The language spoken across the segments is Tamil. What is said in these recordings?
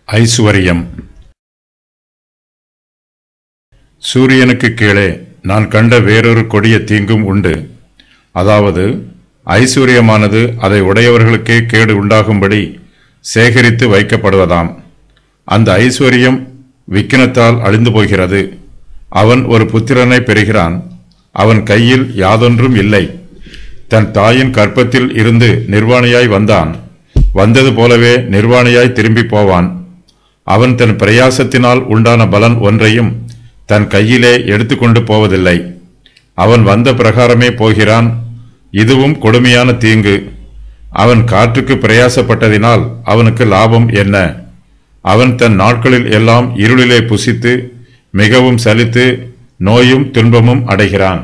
ஐசுவரியம் சூரியனுக்கு கீழே நான் கண்ட வேறொரு கொடிய தீங்கும் உண்டு அதாவது ஐஸ்வர்யமானது அதை உடையவர்களுக்கே கேடு உண்டாகும்படி சேகரித்து வைக்கப்படுவதாம் அந்த ஐஸ்வர்யம் விக்கினத்தால் அழிந்து போகிறது அவன் ஒரு புத்திரனை பெறுகிறான் அவன் கையில் யாதொன்றும் இல்லை தன் தாயின் கற்பத்தில் இருந்து நிர்வாணியாய் வந்தான் வந்தது போலவே நிர்வாணியாய் திரும்பி போவான் அவன் தன் பிரயாசத்தினால் உண்டான பலன் ஒன்றையும் தன் கையிலே எடுத்துக்கொண்டு போவதில்லை அவன் வந்த பிரகாரமே போகிறான் இதுவும் கொடுமையான தீங்கு அவன் காற்றுக்கு பிரயாசப்பட்டதினால் அவனுக்கு லாபம் என்ன அவன் தன் நாட்களில் எல்லாம் இருளிலே புசித்து மிகவும் சலித்து நோயும் துன்பமும் அடைகிறான்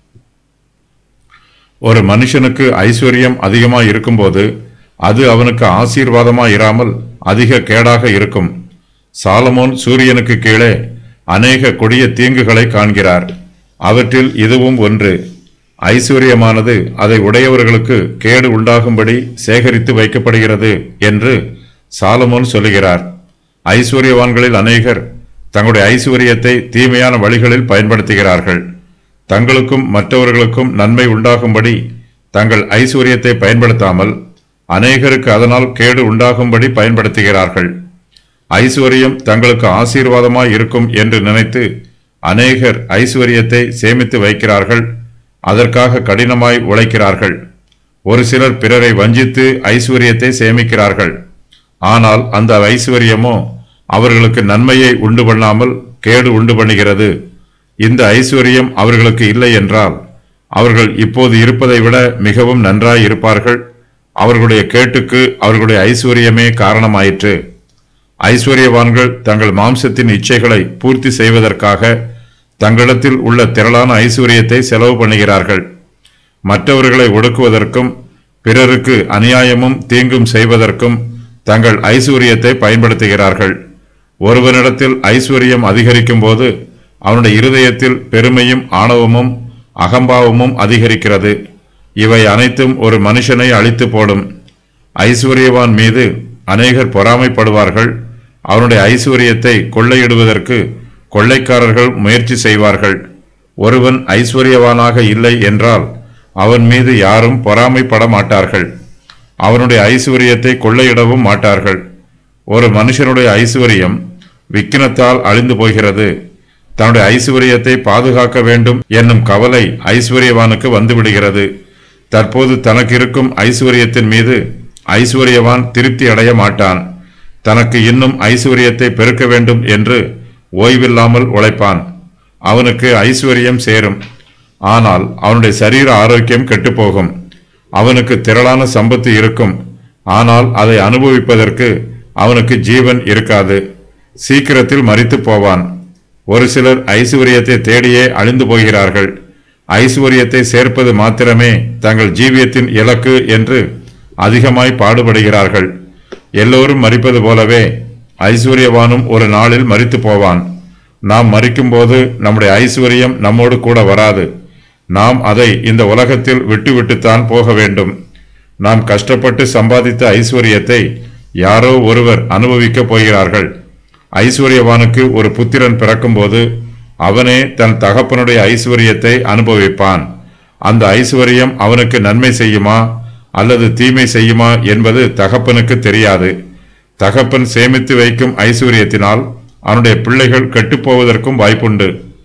ஒரு மனுஷனுக்கு ஐஸ்வர்யம் அதிகமாய் இருக்கும்போது அது அவனுக்கு ஆசீர்வாதமாய் இராமல் அதிக கேடாக இருக்கும் சாலமோன் சூரியனுக்கு கீழே அநேக கொடிய தீங்குகளை காண்கிறார் அவற்றில் இதுவும் ஒன்று ஐஸ்வர்யமானது அதை உடையவர்களுக்கு கேடு உண்டாகும்படி சேகரித்து வைக்கப்படுகிறது என்று சாலமோன் சொல்லுகிறார் ஐஸ்வர்யவான்களில் அநேகர் தங்களுடைய ஐஸ்வர்யத்தை தீமையான வழிகளில் பயன்படுத்துகிறார்கள் தங்களுக்கும் மற்றவர்களுக்கும் நன்மை உண்டாகும்படி தங்கள் ஐஸ்வர்யத்தை பயன்படுத்தாமல் அநேகருக்கு அதனால் கேடு உண்டாகும்படி பயன்படுத்துகிறார்கள் ஐஸ்வர்யம் தங்களுக்கு ஆசீர்வாதமாய் இருக்கும் என்று நினைத்து அநேகர் ஐஸ்வர்யத்தை சேமித்து வைக்கிறார்கள் அதற்காக கடினமாய் உழைக்கிறார்கள் ஒரு சிலர் பிறரை வஞ்சித்து ஐஸ்வர்யத்தை சேமிக்கிறார்கள் ஆனால் அந்த ஐஸ்வர்யமோ அவர்களுக்கு நன்மையை உண்டு பண்ணாமல் கேடு உண்டு பண்ணுகிறது இந்த ஐஸ்வர்யம் அவர்களுக்கு இல்லை என்றால் அவர்கள் இப்போது இருப்பதை விட மிகவும் நன்றாய் இருப்பார்கள் அவர்களுடைய கேட்டுக்கு அவர்களுடைய ஐஸ்வர்யமே காரணமாயிற்று ஐஸ்வர்யவான்கள் தங்கள் மாம்சத்தின் இச்சைகளை பூர்த்தி செய்வதற்காக தங்களிடத்தில் உள்ள திரளான ஐஸ்வர்யத்தை செலவு பண்ணுகிறார்கள் மற்றவர்களை ஒடுக்குவதற்கும் பிறருக்கு அநியாயமும் தீங்கும் செய்வதற்கும் தங்கள் ஐஸ்வர்யத்தை பயன்படுத்துகிறார்கள் ஒருவனிடத்தில் ஐஸ்வர்யம் அதிகரிக்கும் போது அவனுடைய இருதயத்தில் பெருமையும் ஆணவமும் அகம்பாவமும் அதிகரிக்கிறது இவை அனைத்தும் ஒரு மனுஷனை அழித்து போடும் ஐஸ்வர்யவான் மீது அநேகர் பொறாமைப்படுவார்கள் அவனுடைய ஐஸ்வர்யத்தை கொள்ளையிடுவதற்கு கொள்ளைக்காரர்கள் முயற்சி செய்வார்கள் ஒருவன் ஐஸ்வர்யவானாக இல்லை என்றால் அவன் மீது யாரும் பொறாமைப்பட மாட்டார்கள் அவனுடைய ஐஸ்வர்யத்தை கொள்ளையிடவும் மாட்டார்கள் ஒரு மனுஷனுடைய ஐஸ்வர்யம் விக்கினத்தால் அழிந்து போகிறது தன்னுடைய ஐஸ்வர்யத்தை பாதுகாக்க வேண்டும் என்னும் கவலை ஐஸ்வர்யவானுக்கு வந்துவிடுகிறது தற்போது தனக்கு இருக்கும் ஐஸ்வர்யத்தின் மீது ஐஸ்வர்யவான் திருப்தி அடைய மாட்டான் தனக்கு இன்னும் ஐஸ்வர்யத்தை பெருக்க வேண்டும் என்று ஓய்வில்லாமல் உழைப்பான் அவனுக்கு ஐஸ்வர்யம் சேரும் ஆனால் அவனுடைய சரீர ஆரோக்கியம் கெட்டுப்போகும் அவனுக்கு திரளான சம்பத்து இருக்கும் ஆனால் அதை அனுபவிப்பதற்கு அவனுக்கு ஜீவன் இருக்காது சீக்கிரத்தில் மரித்து போவான் ஒரு சிலர் ஐஸ்வர்யத்தை தேடியே அழிந்து போகிறார்கள் ஐஸ்வர்யத்தை சேர்ப்பது மாத்திரமே தங்கள் ஜீவியத்தின் இலக்கு என்று அதிகமாய் பாடுபடுகிறார்கள் எல்லோரும் மறிப்பது போலவே ஐஸ்வர்யவானும் ஒரு நாளில் மரித்து போவான் நாம் மறிக்கும்போது நம்முடைய ஐஸ்வர்யம் நம்மோடு கூட வராது நாம் அதை இந்த உலகத்தில் விட்டுவிட்டுத்தான் போக வேண்டும் நாம் கஷ்டப்பட்டு சம்பாதித்த ஐஸ்வர்யத்தை யாரோ ஒருவர் அனுபவிக்கப் போகிறார்கள் ஐஸ்வர்யவானுக்கு ஒரு புத்திரன் பிறக்கும்போது அவனே தன் தகப்பனுடைய ஐஸ்வர்யத்தை அனுபவிப்பான் அந்த ஐஸ்வர்யம் அவனுக்கு நன்மை செய்யுமா அல்லது தீமை செய்யுமா என்பது தகப்பனுக்கு தெரியாது தகப்பன் சேமித்து வைக்கும் ஐஸ்வர்யத்தினால் அவனுடைய பிள்ளைகள் கெட்டுப்போவதற்கும் வாய்ப்புண்டு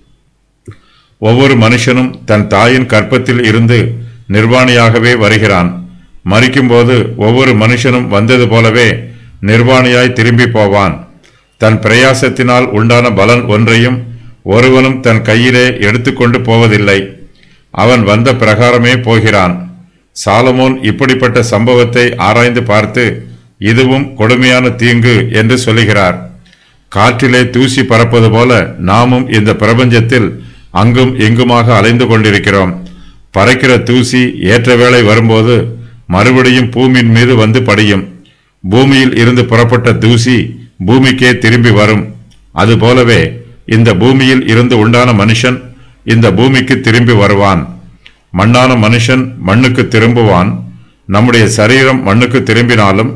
ஒவ்வொரு மனுஷனும் தன் தாயின் கற்பத்தில் இருந்து நிர்வாணியாகவே வருகிறான் மறிக்கும்போது ஒவ்வொரு மனுஷனும் வந்தது போலவே நிர்வாணியாய் திரும்பி போவான் தன் பிரயாசத்தினால் உண்டான பலன் ஒன்றையும் ஒருவனும் தன் கையிலே எடுத்துக்கொண்டு போவதில்லை அவன் வந்த பிரகாரமே போகிறான் சாலமோன் இப்படிப்பட்ட சம்பவத்தை ஆராய்ந்து பார்த்து இதுவும் கொடுமையான தீங்கு என்று சொல்லுகிறார் காற்றிலே தூசி பறப்பது போல நாமும் இந்த பிரபஞ்சத்தில் அங்கும் எங்குமாக அலைந்து கொண்டிருக்கிறோம் பறக்கிற தூசி ஏற்ற வேளை வரும்போது மறுபடியும் பூமியின் மீது வந்து படியும் பூமியில் இருந்து புறப்பட்ட தூசி பூமிக்கே திரும்பி வரும் அதுபோலவே இந்த பூமியில் இருந்து உண்டான மனுஷன் இந்த பூமிக்கு திரும்பி வருவான் மண்ணான மனுஷன் மண்ணுக்கு திரும்புவான் நம்முடைய சரீரம் மண்ணுக்கு திரும்பினாலும்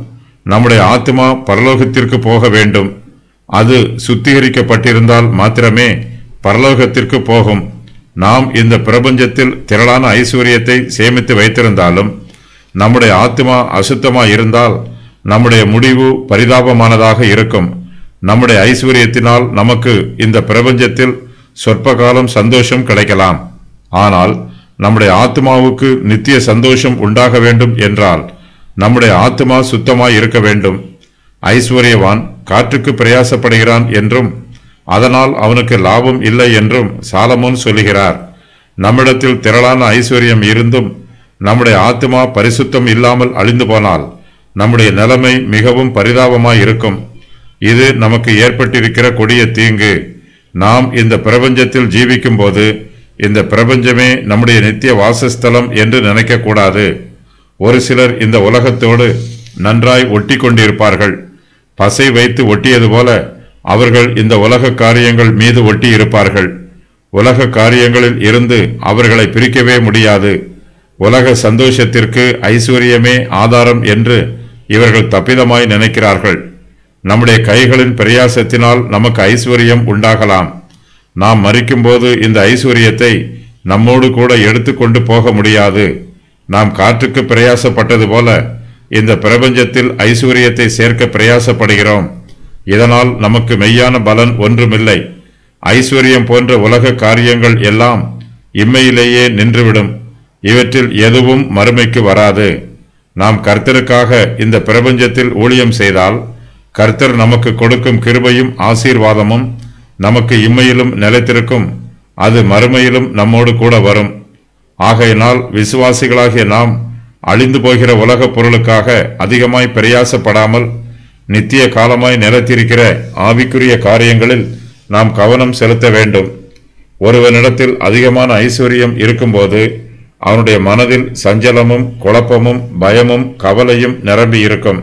நம்முடைய ஆத்மா பரலோகத்திற்கு போக வேண்டும் அது சுத்திகரிக்கப்பட்டிருந்தால் மாத்திரமே பரலோகத்திற்கு போகும் நாம் இந்த பிரபஞ்சத்தில் திரளான ஐஸ்வர்யத்தை சேமித்து வைத்திருந்தாலும் நம்முடைய ஆத்மா அசுத்தமா இருந்தால் நம்முடைய முடிவு பரிதாபமானதாக இருக்கும் நம்முடைய ஐஸ்வர்யத்தினால் நமக்கு இந்த பிரபஞ்சத்தில் சொற்ப காலம் சந்தோஷம் கிடைக்கலாம் ஆனால் நம்முடைய ஆத்மாவுக்கு நித்திய சந்தோஷம் உண்டாக வேண்டும் என்றால் நம்முடைய ஆத்மா சுத்தமாய் இருக்க வேண்டும் ஐஸ்வர்யவான் காற்றுக்கு பிரயாசப்படுகிறான் என்றும் அதனால் அவனுக்கு லாபம் இல்லை என்றும் சாலமோன் சொல்லுகிறார் நம்மிடத்தில் திரளான ஐஸ்வர்யம் இருந்தும் நம்முடைய ஆத்மா பரிசுத்தம் இல்லாமல் அழிந்து போனால் நம்முடைய நிலைமை மிகவும் பரிதாபமாய் இருக்கும் இது நமக்கு ஏற்பட்டிருக்கிற கொடிய தீங்கு நாம் இந்த பிரபஞ்சத்தில் ஜீவிக்கும் போது இந்த பிரபஞ்சமே நம்முடைய நித்திய வாசஸ்தலம் என்று நினைக்கக்கூடாது ஒரு சிலர் இந்த உலகத்தோடு நன்றாய் ஒட்டி கொண்டிருப்பார்கள் பசை வைத்து ஒட்டியது போல அவர்கள் இந்த உலக காரியங்கள் மீது ஒட்டி இருப்பார்கள் உலக காரியங்களில் இருந்து அவர்களை பிரிக்கவே முடியாது உலக சந்தோஷத்திற்கு ஐஸ்வர்யமே ஆதாரம் என்று இவர்கள் தப்பிதமாய் நினைக்கிறார்கள் நம்முடைய கைகளின் பிரயாசத்தினால் நமக்கு ஐஸ்வர்யம் உண்டாகலாம் நாம் மறிக்கும்போது இந்த ஐஸ்வர்யத்தை நம்மோடு கூட எடுத்துக்கொண்டு போக முடியாது நாம் காற்றுக்கு பிரயாசப்பட்டது போல இந்த பிரபஞ்சத்தில் ஐஸ்வர்யத்தை சேர்க்க பிரயாசப்படுகிறோம் இதனால் நமக்கு மெய்யான பலன் ஒன்றுமில்லை ஐஸ்வர்யம் போன்ற உலக காரியங்கள் எல்லாம் இம்மையிலேயே நின்றுவிடும் இவற்றில் எதுவும் மறுமைக்கு வராது நாம் கர்த்தருக்காக இந்த பிரபஞ்சத்தில் ஊழியம் செய்தால் கர்த்தர் நமக்கு கொடுக்கும் கிருபையும் ஆசீர்வாதமும் நமக்கு இம்மையிலும் நிலைத்திருக்கும் அது மறுமையிலும் நம்மோடு கூட வரும் ஆகையினால் விசுவாசிகளாகிய நாம் அழிந்து போகிற உலகப் பொருளுக்காக அதிகமாய் பிரயாசப்படாமல் நித்திய காலமாய் நிலைத்திருக்கிற ஆவிக்குரிய காரியங்களில் நாம் கவனம் செலுத்த வேண்டும் ஒருவனிடத்தில் அதிகமான ஐஸ்வர்யம் இருக்கும்போது அவனுடைய மனதில் சஞ்சலமும் குழப்பமும் பயமும் கவலையும் நிரம்பி இருக்கும்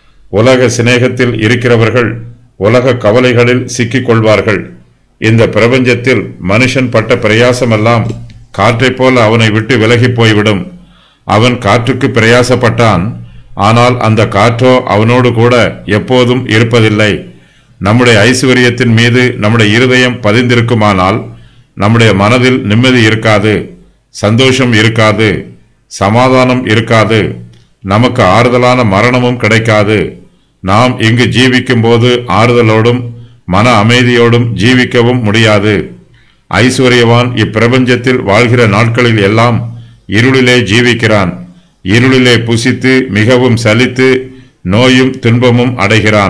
உலக சிநேகத்தில் இருக்கிறவர்கள் உலக கவலைகளில் சிக்கிக் கொள்வார்கள் இந்த பிரபஞ்சத்தில் மனுஷன் பட்ட பிரயாசமெல்லாம் காற்றைப் போல அவனை விட்டு விலகி போய்விடும் அவன் காற்றுக்கு பிரயாசப்பட்டான் ஆனால் அந்த காற்றோ அவனோடு கூட எப்போதும் இருப்பதில்லை நம்முடைய ஐஸ்வர்யத்தின் மீது நம்முடைய இருதயம் பதிந்திருக்குமானால் நம்முடைய மனதில் நிம்மதி இருக்காது சந்தோஷம் இருக்காது சமாதானம் இருக்காது நமக்கு ஆறுதலான மரணமும் கிடைக்காது நாம் இங்கு ஜீவிக்கும் போது ஆறுதலோடும் மன அமைதியோடும் ஜீவிக்கவும் முடியாது ஐஸ்வர்யவான் இப்பிரபஞ்சத்தில் வாழ்கிற நாட்களில் எல்லாம் இருளிலே ஜீவிக்கிறான் இருளிலே புசித்து மிகவும் சலித்து நோயும் துன்பமும் அடைகிறான்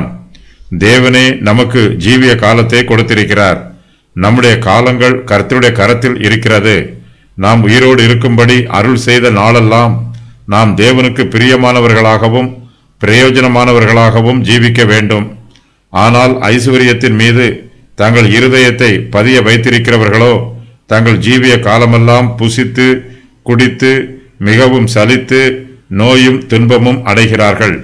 தேவனே நமக்கு ஜீவிய காலத்தை கொடுத்திருக்கிறார் நம்முடைய காலங்கள் கர்த்தருடைய கரத்தில் இருக்கிறது நாம் உயிரோடு இருக்கும்படி அருள் செய்த நாளெல்லாம் நாம் தேவனுக்கு பிரியமானவர்களாகவும் பிரயோஜனமானவர்களாகவும் ஜீவிக்க வேண்டும் ஆனால் ஐஸ்வர்யத்தின் மீது தங்கள் இருதயத்தை பதிய வைத்திருக்கிறவர்களோ தங்கள் ஜீவிய காலமெல்லாம் புசித்து குடித்து மிகவும் சலித்து நோயும் துன்பமும் அடைகிறார்கள்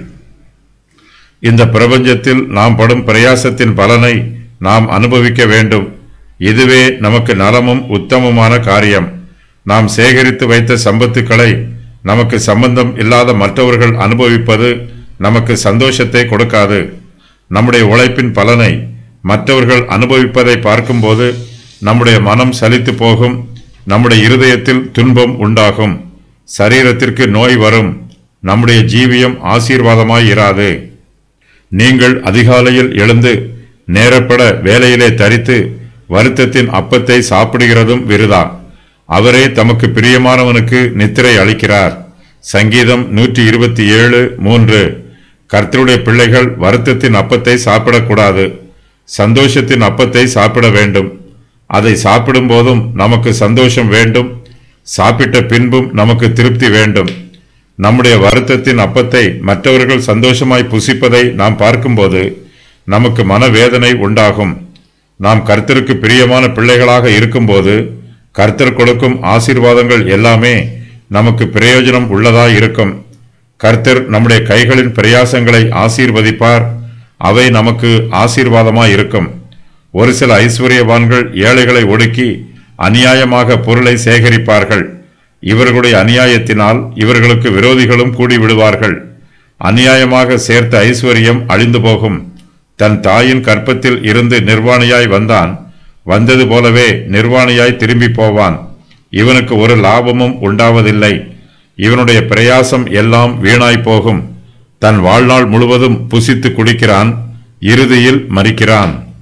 இந்த பிரபஞ்சத்தில் நாம் படும் பிரயாசத்தின் பலனை நாம் அனுபவிக்க வேண்டும் இதுவே நமக்கு நலமும் உத்தமமான காரியம் நாம் சேகரித்து வைத்த சம்பத்துக்களை நமக்கு சம்பந்தம் இல்லாத மற்றவர்கள் அனுபவிப்பது நமக்கு சந்தோஷத்தை கொடுக்காது நம்முடைய உழைப்பின் பலனை மற்றவர்கள் அனுபவிப்பதை பார்க்கும்போது நம்முடைய மனம் சலித்து போகும் நம்முடைய இருதயத்தில் துன்பம் உண்டாகும் சரீரத்திற்கு நோய் வரும் நம்முடைய ஜீவியம் ஆசீர்வாதமாய் இராது நீங்கள் அதிகாலையில் எழுந்து நேரப்பட வேலையிலே தரித்து வருத்தத்தின் அப்பத்தை சாப்பிடுகிறதும் விருதா அவரே தமக்கு பிரியமானவனுக்கு நித்திரை அளிக்கிறார் சங்கீதம் நூற்றி இருபத்தி ஏழு மூன்று கர்த்தருடைய பிள்ளைகள் வருத்தத்தின் அப்பத்தை சாப்பிடக்கூடாது சந்தோஷத்தின் அப்பத்தை சாப்பிட வேண்டும் அதை சாப்பிடும் போதும் நமக்கு சந்தோஷம் வேண்டும் சாப்பிட்ட பின்பும் நமக்கு திருப்தி வேண்டும் நம்முடைய வருத்தத்தின் அப்பத்தை மற்றவர்கள் சந்தோஷமாய் புசிப்பதை நாம் பார்க்கும்போது நமக்கு மனவேதனை உண்டாகும் நாம் கர்த்தருக்கு பிரியமான பிள்ளைகளாக இருக்கும்போது கர்த்தர் கொடுக்கும் ஆசீர்வாதங்கள் எல்லாமே நமக்கு பிரயோஜனம் உள்ளதாய் இருக்கும் கர்த்தர் நம்முடைய கைகளின் பிரயாசங்களை ஆசீர்வதிப்பார் அவை நமக்கு ஆசீர்வாதமாய் இருக்கும் ஒரு சில ஐஸ்வர்யவான்கள் ஏழைகளை ஒடுக்கி அநியாயமாக பொருளை சேகரிப்பார்கள் இவர்களுடைய அநியாயத்தினால் இவர்களுக்கு விரோதிகளும் கூடி விடுவார்கள் அநியாயமாக சேர்த்த ஐஸ்வர்யம் அழிந்து போகும் தன் தாயின் கற்பத்தில் இருந்து நிர்வாணியாய் வந்தான் வந்தது போலவே நிர்வாணியாய் திரும்பி போவான் இவனுக்கு ஒரு லாபமும் உண்டாவதில்லை இவனுடைய பிரயாசம் எல்லாம் வீணாய் போகும் தன் வாழ்நாள் முழுவதும் புசித்து குடிக்கிறான் இறுதியில் மறிக்கிறான்